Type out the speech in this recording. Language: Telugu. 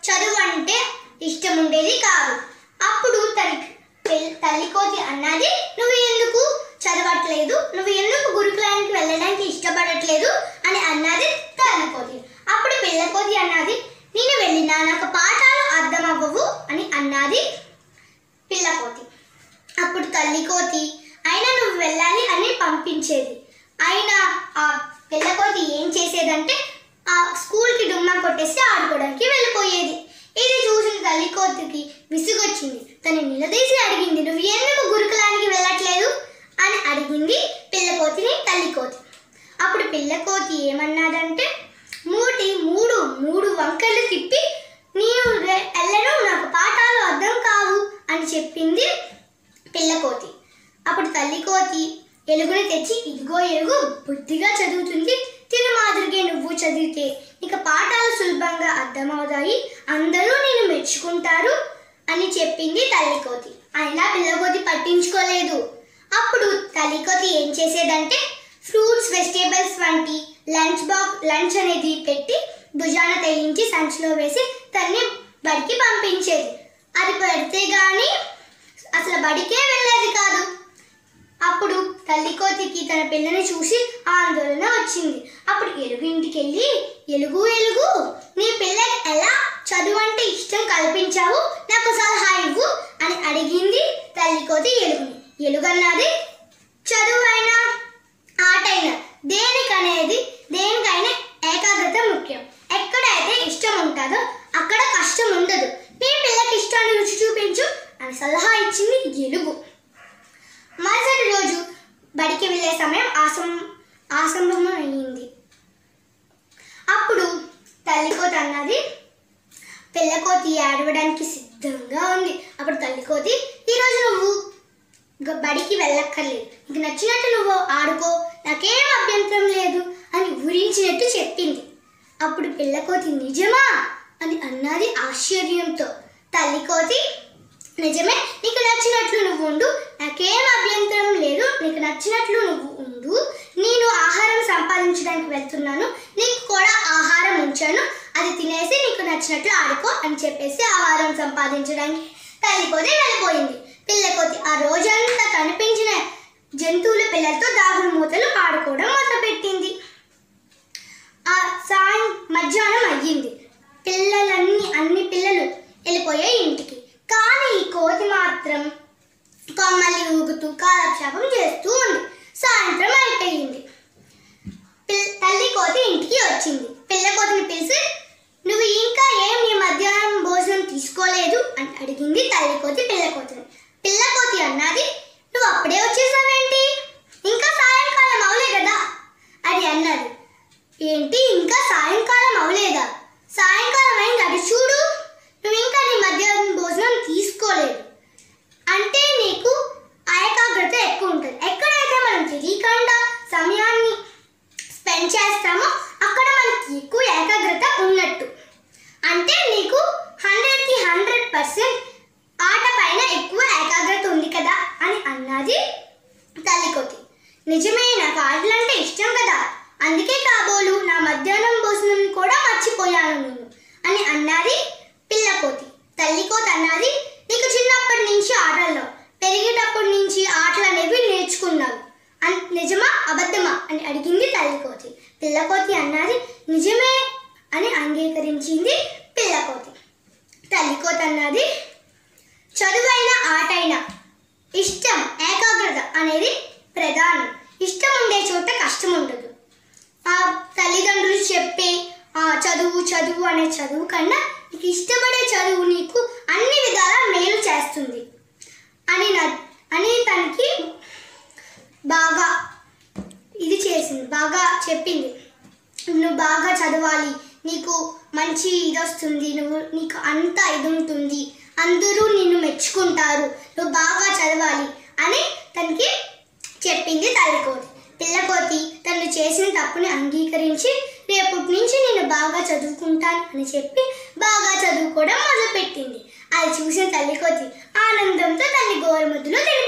చదువు అంటే ఇష్టం ఉండేది కాదు అప్పుడు తల్లి పెల్- తల్లి కోతి అన్నది నువ్వు ఎందుకు చదవట్లేదు నువ్వు ఎందుకు గురుకులానికి వెళ్ళడానికి ఇష్టపడట్లేదు అని అన్నది తల్లి కోతి అప్పుడు పిల్ల కోతి అన్నది నేను వెళ్ళినా నాకు పాఠాలు అర్థం అవ్వవు అని అన్నది పిల్ల కోతి అప్పుడు తల్లి కోతి అయినా నువ్వు వెళ్ళాలి అని పంపించేది అయినా ఆ పిల్ల కోతి ఏం చేసేదంటే ఆ స్కూల్కి డుమ్మా కొట్టేసి ఆడుకోవడానికి వెళ్ళిపోయేది ఇది చూసిన తల్లి కోతికి విసుగొచ్చింది తను నిలదీసి అడిగింది నువ్వు ఎందుకు గురుకులానికి వెళ్ళట్లేదు అని అడిగింది పిల్ల కోతిని తల్లి కోతి అప్పుడు పిల్ల కోతి ఏమన్నాదంటే మూటి మూడు మూడు వంకలు తిప్పి నీవు రె- వెళ్ళను నాకు పాఠాలు అర్థం కావు అని చెప్పింది పిల్ల కోతి అప్పుడు తల్లి కోతి ఎలుగుని తెచ్చి ఇదిగో ఎలుగు బుద్ధిగా చదువుతుంది తిను మాదిరిగే నువ్వు చదివితే నీకు పాఠాలు సులభంగా అర్థమవుతాయి అందరూ నేను మెచ్చుకుంటారు అని చెప్పింది తల్లి కోతి అయినా పిల్ల కోతి పట్టించుకోలేదు అప్పుడు తల్లి కోతి ఏం చేసేదంటే ఫ్రూట్స్ వెజిటేబుల్స్ వంటి లంచ్ బాక్స్ లంచ్ అనేది పెట్టి భుజాన తగిలించి సంచిలో వేసి తన్ని బడికి పంపించేది అది పెడితే గాని అసలు బడికే వెళ్ళేది కాదు అప్పుడు తల్లి కోతికి తన పిల్లని చూసి ఆందోళన వచ్చింది అప్పుడు ఎలుగు ఇంటికి వెళ్ళి ఎలుగు ఎలుగు నీ పిల్లకి ఎలా చదువు అంటే ఇష్టం కల్పించావు నాకు సలహా ఇవ్వు అని అడిగింది తల్లి కోతి ఎలుగుని ఎలుగన్నది చదువైనా ఆటైనా దేనికనేది దేనికైనా ఏకాగ్రత ముఖ్యం ఎక్కడైతే ఇష్టం ఉంటుందో అక్కడ కష్టం ఉండదు నీ పిల్లకి ఇష్టాన్ని రుచి చూపించు అని సలహా ఇచ్చింది ఎలుగు మరుసటి రోజు బడికి వెళ్ళే సమయం ఆసం ఆసంభవం అయ్యింది అప్పుడు తల్లికోతి అన్నది పిల్లకోతి ఏడవడానికి సిద్ధంగా ఉంది అప్పుడు తల్లికోతి ఈరోజు నువ్వు గ- బడికి వెళ్ళక్కర్లేదు నీకు నచ్చినట్టు నువ్వు ఆడుకో నాకేం అభ్యంతరం లేదు అని ఊరించినట్టు చెప్పింది అప్పుడు పిల్లకోతి నిజమా అని అన్నది ఆశ్చర్యంతో తల్లికోతి నిజమే నీకు నచ్చినట్లు నువ్వు ఉండు నాకేం అభ్యంతరం లేదు నీకు నచ్చినట్లు నువ్వు ఉండు నేను ఆహారం సంపాదించడానికి వెళ్తున్నాను నీకు కూడా ఆహారం ఉంచాను అది తినేసి నీకు నచ్చినట్లు ఆడుకో అని చెప్పేసి ఆహారం సంపాదించడానికి తల్లికోతి వెళ్ళిపోయింది పిల్లకోతి ఆ రోజంతా కనిపించిన జంతువుల పిల్లలతో దాగుడు మూతలు ఆడుకోవడం మొదలుపెట్టింది ఆ సాయం మధ్యాహ్నం అయ్యింది పిల్లలన్నీ అన్ని పిల్లలు వెళ్ళిపోయాయి ఇంటికి కానీ ఈ కోతి మాత్రం కొమ్మల్ని ఊగుతూ కాలక్షేపం చేస్తూ ఉంది సాయంత్రం అయిపోయింది పిల్- తల్లి కోతి ఇంటికి వచ్చింది పిల్ల కోతిని పిలిచి నువ్వు ఇంకా ఏం నీ మధ్యాహ్నం భోజనం తీసుకోలేదు అని అడిగింది తల్లి కోతి పిల్ల కోతిని పిల్ల కోతి అన్నది నువ్వు అప్పుడే వచ్చేసావేంటి ఇంకా సాయంకాలం అవలే కదా అది అన్నది ఏంటి ఇంకా సాయంకాలం అవలేదా సాయంకాలం అయింది అటు చూడు నువ్వు ఇంకా నీ మధ్యాహ్నం భోజనం తీసుకోలేదు అంటే నీకు ఆ ఏకాగ్రత ఎక్కువ ఉంటుంది ఎక్కడైతే మనం తెలియకుండా సమయాన్ని స్పెండ్ చేస్తామో అక్కడ మనకి ఎక్కువ ఏకాగ్రత ఉన్నట్టు అంటే నీకు హండ్రెడ్కి హండ్రెడ్ పర్సెంట్ ఆట పైన ఎక్కువ ఏకాగ్రత ఉంది కదా అని అన్నది తల్లికోతి నిజమే నాకు ఆటలంటే ఇష్టం కదా అందుకే కాబోలు నా మధ్యాహ్నం భోజనం కూడా మర్చిపోయాను నేను అని అన్నది పిల్లకోతి తల్లికోతి అన్నది నీకు చిన్నప్పటి నుంచి ఆటల్లో పెరిగేటప్పటి నుంచి ఆటలు అనేవి నేర్చుకున్నావు అన్ నిజమా అబద్ధమా అని అడిగింది తల్లికోతి పిల్లకోతి అన్నది నిజమే అని అంగీకరించింది పిల్లకోతి తల్లికోతి అన్నది చదువైన ఆటైనా ఇష్టం ఏకాగ్రత అనేది ప్రధానం ఇష్టం ఉండే చోట కష్టం ఉండదు ఆ తల్లిదండ్రులు చెప్పే ఆ చదువు చదువు అనే చదువు కన్నా నీకు ఇష్టపడే చదువు నీకు అన్ని విధాలా మేలు చేస్తుంది అని నా అని తనకి బాగా ఇది చేసింది బాగా చెప్పింది నువ్వు బాగా చదవాలి నీకు మంచి ఇది వస్తుంది నువ్వు నీకు అంత ఇది ఉంటుంది అందరూ నిన్ను మెచ్చుకుంటారు నువ్వు బాగా చదవాలి అని తనకి చెప్పింది తల్లికోతి పిల్లకోతి తను చేసిన తప్పుని అంగీకరించి రేపటి నుంచి నేను బాగా చదువుకుంటాను అని చెప్పి బాగా చదువుకోవడం మొదలుపెట్టింది అది చూసిన తల్లికోతి ఆనందంతో తల్లి గోరుముద్దులో తిని